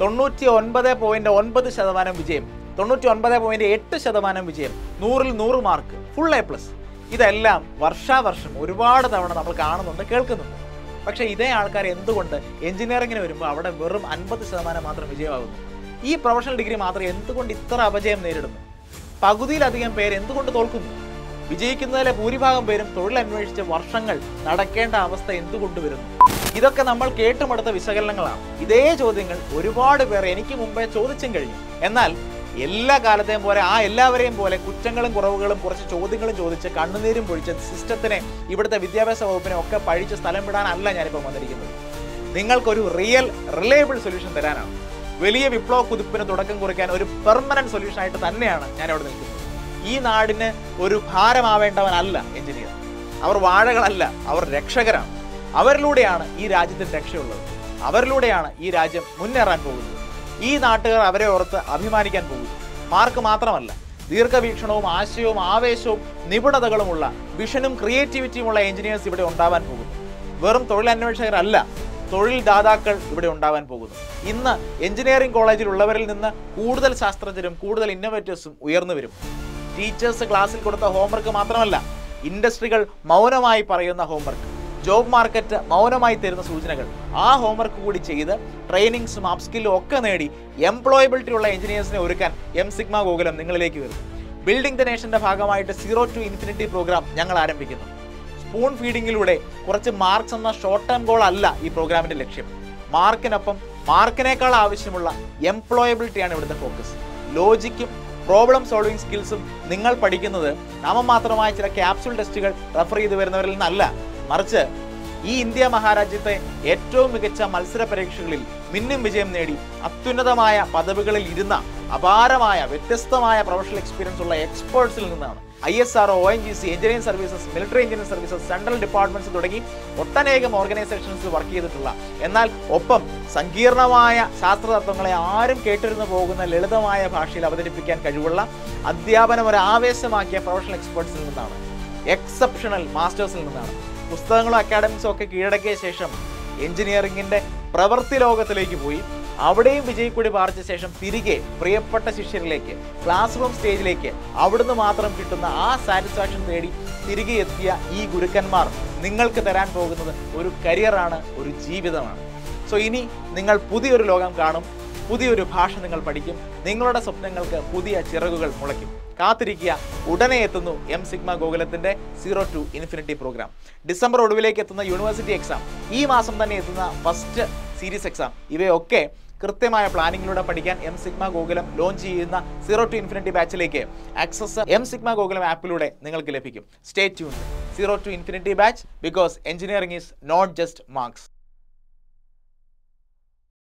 തൊണ്ണൂറ്റി ഒൻപത് പോയിന്റ് ഒൻപത് ശതമാനം വിജയം തൊണ്ണൂറ്റി ഒൻപത് പോയിന്റ് എട്ട് ശതമാനം വിജയം നൂറിൽ നൂറ് മാർക്ക് ഫുൾ എ പ്ലസ് ഇതെല്ലാം വർഷാവർഷം ഒരുപാട് തവണ നമ്മൾ കാണുന്നുണ്ട് കേൾക്കുന്നുണ്ട് പക്ഷേ ഇതേ ആൾക്കാർ എന്തുകൊണ്ട് എഞ്ചിനീയറിംഗിന് വരുമ്പോൾ അവിടെ വെറും അൻപത് ശതമാനം മാത്രം വിജയമാകുന്നു ഈ പ്രൊഫഷണൽ ഡിഗ്രി മാത്രം എന്തുകൊണ്ട് ഇത്ര അപജയം നേരിടുന്നു പകുതിയിലധികം പേര് എന്തുകൊണ്ട് തോൽക്കുന്നു വിജയിക്കുന്നതിലെ ഭൂരിഭാഗം പേരും തൊഴിൽ അന്വേഷിച്ച് വർഷങ്ങൾ നടക്കേണ്ട അവസ്ഥ എന്തുകൊണ്ട് വരുന്നു ഇതൊക്കെ നമ്മൾ കേട്ടുമടുത്ത വിശകലനങ്ങളാണ് ഇതേ ചോദ്യങ്ങൾ ഒരുപാട് പേർ എനിക്ക് മുമ്പേ ചോദിച്ചും കഴിഞ്ഞു എന്നാൽ എല്ലാ കാലത്തെയും പോലെ ആ എല്ലാവരെയും പോലെ കുറ്റങ്ങളും കുറവുകളും കുറച്ച് ചോദ്യങ്ങളും ചോദിച്ച് കണ്ണുനീരും പൊഴിച്ച് സിസ്റ്റത്തിനെ ഇവിടുത്തെ വിദ്യാഭ്യാസ വകുപ്പിനെ ഒക്കെ പഴിച്ച് സ്ഥലം വിടാനല്ല ഞാനിപ്പോൾ വന്നിരിക്കുന്നത് നിങ്ങൾക്കൊരു റിയൽ റിലയബിൾ സൊല്യൂഷൻ തരാനാണ് വലിയ വിപ്ലവ കുതിപ്പിന് തുടക്കം കുറിക്കാൻ ഒരു പെർമനന്റ് സൊല്യൂഷൻ ആയിട്ട് തന്നെയാണ് ഞാൻ അവിടെ നിൽക്കുന്നത് ഈ നാടിന് ഒരു ഭാരമാവേണ്ടവനല്ല എഞ്ചിനീയർ അവർ വാഴകളല്ല അവർ രക്ഷകരാണ് അവരിലൂടെയാണ് ഈ രാജ്യത്തിന് രക്ഷയുള്ളത് അവരിലൂടെയാണ് ഈ രാജ്യം മുന്നേറാൻ പോകുന്നത് ഈ നാട്ടുകാർ അവരെ ഓർത്ത് അഭിമാനിക്കാൻ പോകുന്നു മാർക്ക് മാത്രമല്ല ദീർഘവീക്ഷണവും ആശയവും ആവേശവും നിപുണതകളുമുള്ള വിഷനും ക്രിയേറ്റിവിറ്റിയുമുള്ള എഞ്ചിനീയേഴ്സ് ഇവിടെ ഉണ്ടാവാൻ പോകുന്നു വെറും തൊഴിലന്വേഷകരല്ല തൊഴിൽ ദാതാക്കൾ ഇവിടെ ഉണ്ടാവാൻ പോകുന്നു ഇന്ന് എഞ്ചിനീയറിംഗ് കോളേജിലുള്ളവരിൽ നിന്ന് കൂടുതൽ ശാസ്ത്രജ്ഞരും കൂടുതൽ ഇന്നോവേറ്റേഴ്സും ഉയർന്നു വരും ടീച്ചേഴ്സ് ക്ലാസ്സിൽ കൊടുത്ത ഹോംവർക്ക് മാത്രമല്ല ഇൻഡസ്ട്രികൾ മൗനമായി പറയുന്ന ഹോംവർക്ക് ജോബ് മാർക്കറ്റ് മൗനമായി തരുന്ന സൂചനകൾ ആ ഹോംവർക്ക് കൂടി ചെയ്ത് ട്രെയിനിങ്സും അപ്സ്കില്ലും ഒക്കെ നേടി എംപ്ലോയബിലിറ്റി ഉള്ള എഞ്ചിനീയേഴ്സിനെ ഒരുക്കാൻ എം സിഗ്മ ഗോകുലം നിങ്ങളിലേക്ക് വരും ബിൽഡിംഗ് ദ നേഷന്റെ ഭാഗമായിട്ട് സീറോ ടു ഇൻഫിനിറ്റി പ്രോഗ്രാം ഞങ്ങൾ ആരംഭിക്കുന്നു സ്പൂൺ ഫീഡിങ്ങിലൂടെ കുറച്ച് മാർക്സ് എന്ന ഷോർട്ട് ടേം ഗോൾ അല്ല ഈ പ്രോഗ്രാമിന്റെ ലക്ഷ്യം മാർക്കിനൊപ്പം മാർക്കിനേക്കാൾ ആവശ്യമുള്ള എംപ്ലോയബിലിറ്റിയാണ് ഇവിടുത്തെ ഫോക്കസ് ലോജിക്കും പ്രോബ്ലം സോൾവിംഗ് സ്കിൽസും നിങ്ങൾ പഠിക്കുന്നത് നാമമാത്രമായ ചില ക്യാപ്സുൾ ടെസ്റ്റുകൾ റെഫർ ചെയ്തു വരുന്നവരിൽ നിന്നല്ല മറിച്ച് ഈ ഇന്ത്യ മഹാരാജ്യത്തെ ഏറ്റവും മികച്ച മത്സര പരീക്ഷകളിൽ മിന്നും വിജയം നേടി അത്യുന്നതമായ പദവികളിൽ ഇരുന്ന അപാരമായ വ്യത്യസ്തമായ പ്രൊഫഷണൽ എക്സ്പീരിയൻസ് ഉള്ള എക്സ്പേർട്സിൽ നിന്നാണ് I S R O N G C engineering services military engineering services central departments തുടങ്ങി ഒട്ടനേകം ഓർഗനൈസേഷൻസ് വർക്ക് ചെയ്തിട്ടുള്ള എന്നാൽ ഒപ്പം സങ്കീർണമായ ശാസ്ത്രതത്വങ്ങളെ ആരും കേട്ടിരുന്നു പോകുന്ന ലളിതമായ ഭാഷയിൽ അവതരിപ്പിക്കാൻ കഴിവുള്ള അധ്യാപനം ഒരു ആവേശമാക്കിയ പ്രൊഫഷണൽ എക്സ്പേർട്സിൽ നിന്നാണ് എക്സെപ്ഷണൽ മാസ്റ്റേഴ്സിൽ നിന്നാണ് പുസ്തകങ്ങളും അക്കാഡമിക്സും ഒക്കെ കീഴടക്കിയ ശേഷം എഞ്ചിനീയറിംഗിന്റെ പ്രവൃത്തി ലോകത്തിലേക്ക് പോയി അവിടെയും വിജയിക്കൂടി പാർച്ച ശേഷം തിരികെ പ്രിയപ്പെട്ട ശിഷ്യരിലേക്ക് ക്ലാസ് റൂം സ്റ്റേജിലേക്ക് അവിടുന്ന് മാത്രം കിട്ടുന്ന ആ സാറ്റിസ്ഫാക്ഷൻ തേടി തിരികെ എത്തിയ ഈ ഗുരുക്കന്മാർ നിങ്ങൾക്ക് തരാൻ പോകുന്നത് ഒരു കരിയറാണ് ഒരു ജീവിതമാണ് സോ ഇനി നിങ്ങൾ പുതിയൊരു ലോകം കാണും പുതിയൊരു ഭാഷ നിങ്ങൾ പഠിക്കും നിങ്ങളുടെ സ്വപ്നങ്ങൾക്ക് പുതിയ ചിറകുകൾ മുളയ്ക്കും കാത്തിരിക്കുക ഉടനെ എത്തുന്നു എം സിഗ്മ ഗോകുലത്തിന്റെ zero to infinity programme December ഒടുവിലേക്ക് എത്തുന്ന യൂണിവേഴ്സിറ്റി എക്സാം ഈ മാസം തന്നെ എത്തുന്ന ഫസ്റ്റ് സീരീസ് എക്സാം ഇവയൊക്കെ കൃത്യമായ പ്ലാനിങ്ങിലൂടെ പഠിക്കാൻ എം സിഗ്മ ഗോകുലം ലോഞ്ച് ചെയ്യുന്ന സീറോ ടു ഇൻഫിനിറ്റി ബാച്ചിലേക്ക് ആക്സസ് എം സിഗ്മ ഗോകുലം ആപ്പിലൂടെ നിങ്ങൾക്ക് ലഭിക്കും stay tune zero to infinity batch because engineering is not just marks